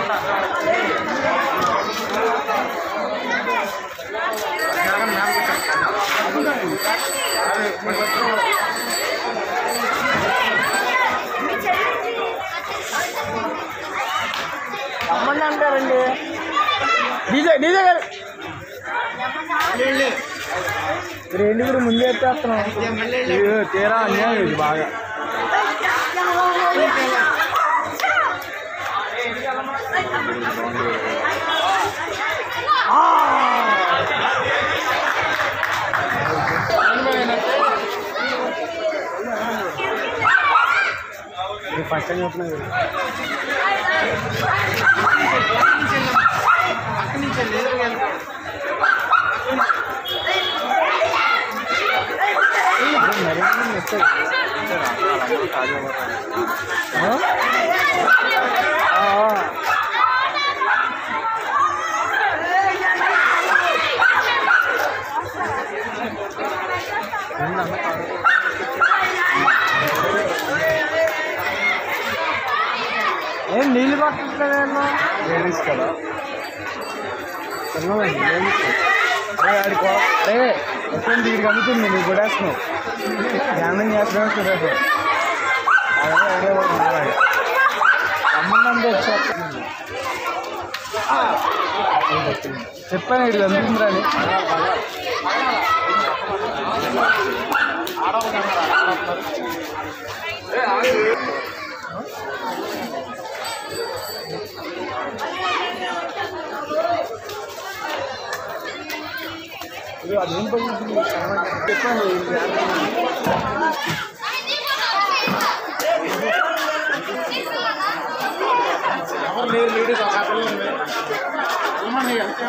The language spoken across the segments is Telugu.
రమ్మని అంటారండి డీజే డీజే గారు రెండు కూడా ముందే ఎత్తేస్తున్నాం ఇది తీరా అన్యాయం ఇది బాగా ఇది ఫస్ట్ టైం చెప్తున్నా కదా. మరి ఏమన్నా మెసేజ్? ఆ? ఆ, ఆ. ఏందన్న కాదు? ఏం నీళ్ళు పట్టట్లేదన్నా లేడీస్ కదా చిన్నదండి లేడీస్ అరే ఆడికో అరే ఎప్పుడు దీనికి అందుతుంది నువ్వు కొడేస్తున్నావు ధ్యానం చేస్తున్నావు చూడదు అదే ఐడియా కూడా ఉండాలి సంబంధం వచ్చి చెప్పాను ఇది అందుతుందని ఇది అదేం పని చెప్పాను ఇది ఎవరు లేరు లేడీస్ ఒక పిల్లలు ఉంది. ఏమన్నా ఎంత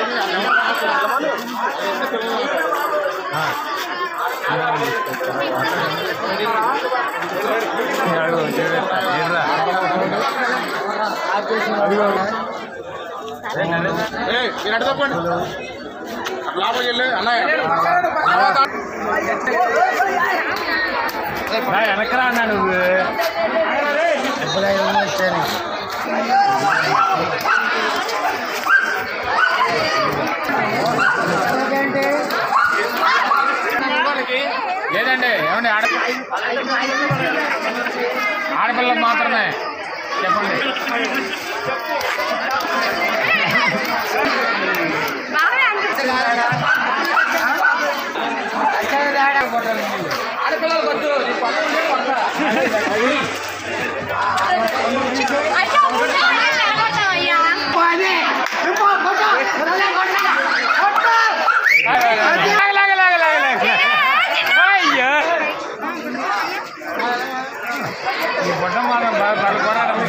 మీరు అటు తప్పండి లోపలికి వెళ్ళి అన్నయ్య వెనకరా అన్నా నువ్వు వచ్చాను లేదండి ఏమండి ఆడ ఆడపిల్లలకు మాత్రమే చెప్పండి ఆడపిల్లలకు వద్దు నీ పక్కన ఉంటే పక్క. లాగ, లాగ, లాగ, లాగ, లాగ. అయ్యో ఈ బొట్ట మాత్రం బాగా బాగా కొరాడు.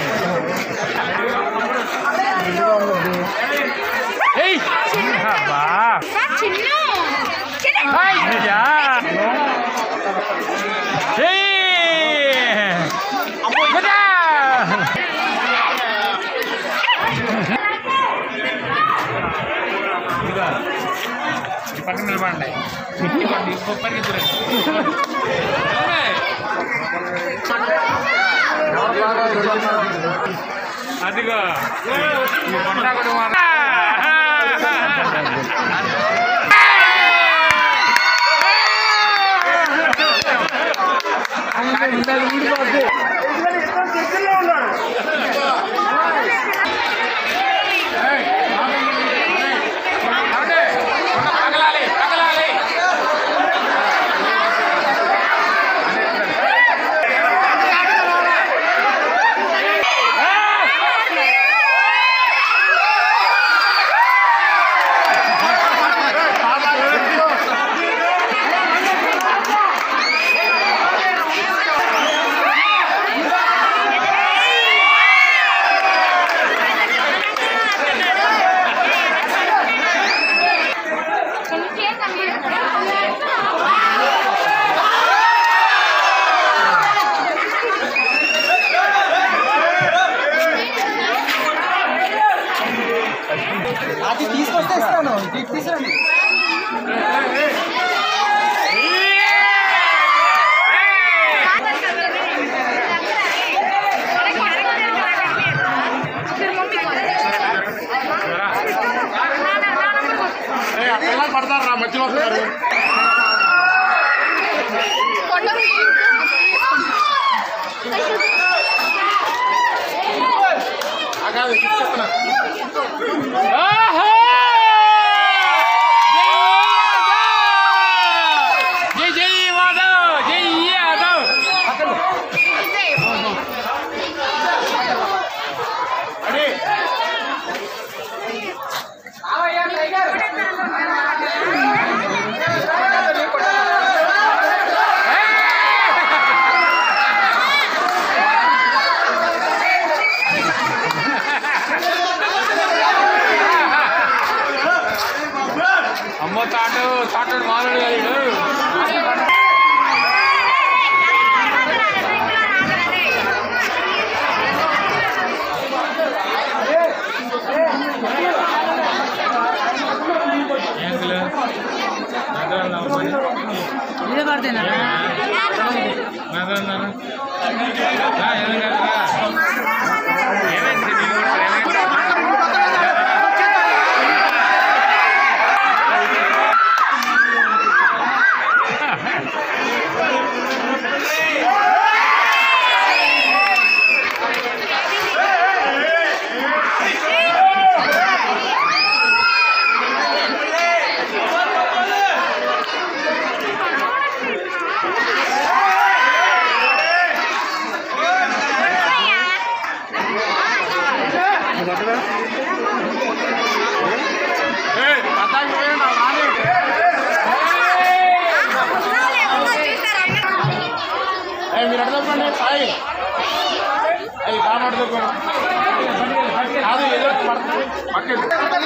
ఏయ్ అబ్బా హాయ్ నిజా ఏయ్ అబ్బా ఇదిగో ఈ పక్కన నిలబడండి ఇదిగోండి ఇంకో పక్కన ఇద్దరు అదిగో ఈ కొండ కూడా మా- ఏయ్, ఏమండి? కొండ పగలాలి పగలాలి జై జై మాధవ్ జై యాదవ్ అమ్మో తాటు తాటు మారుడు కాదు ఇదే పడుతున్నా మీరు ఎక్కడ తప్పండి సాయి అది కాపాడు తప్పండి కాదు ఏదో పడుతుంది పక్కన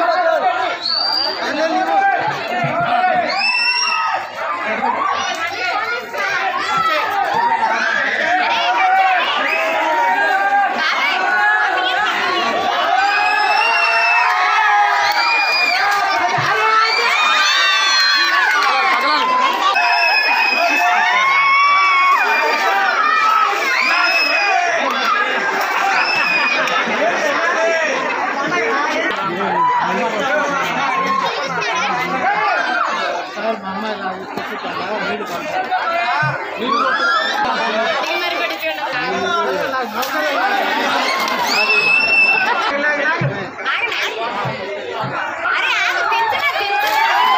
అరే ఆగు, తింటున్నా, తింటున్నా.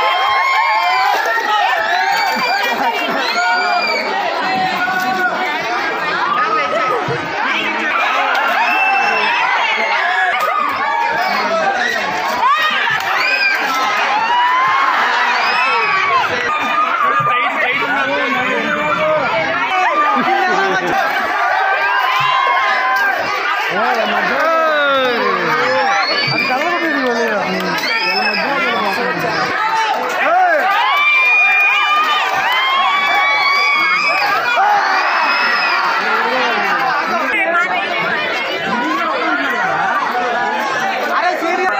అది కలవదు అరే సీరియస్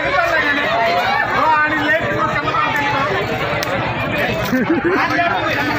ఆ